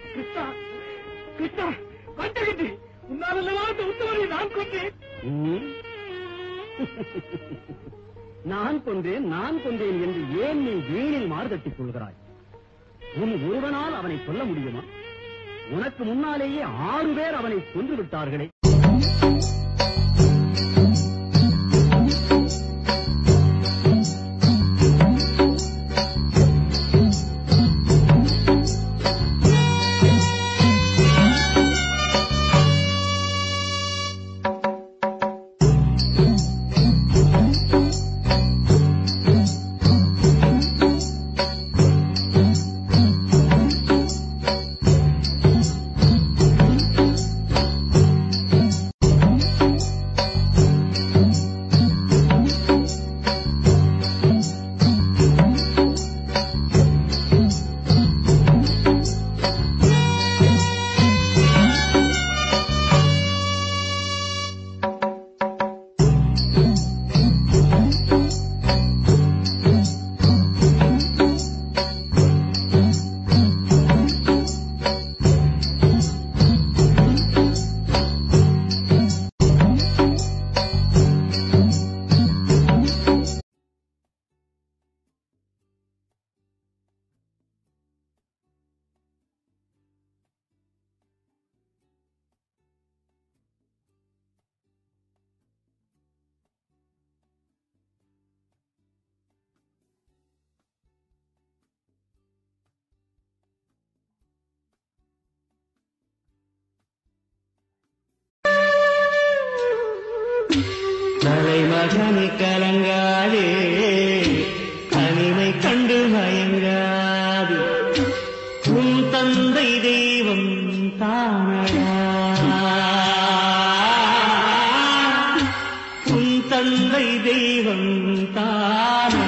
கிருஷ்ணா கிருஷ்ணா கண்டகிட்டு உன்னாலல்லவா அந்த உத்தவரை நான் கொண்டேன் ம்? நான் கொன்றேன் நான் கொன்றேன் என்று ஏன் நீ வீணில் மாறுதட்டிக் கொள்கிறாய் உன் ஒருவனால் அவனை கொல்ல முடியுமா உனக்கு முன்னாலேயே ஆறு பேர் அவனை கொன்று விட்டார்களே தலைமகனை கலங்காதே தனிமை கண்டு மயங்காதே உன் தந்தை தெய்வம் தானடா உன் தந்தை தெய்வம் தானடா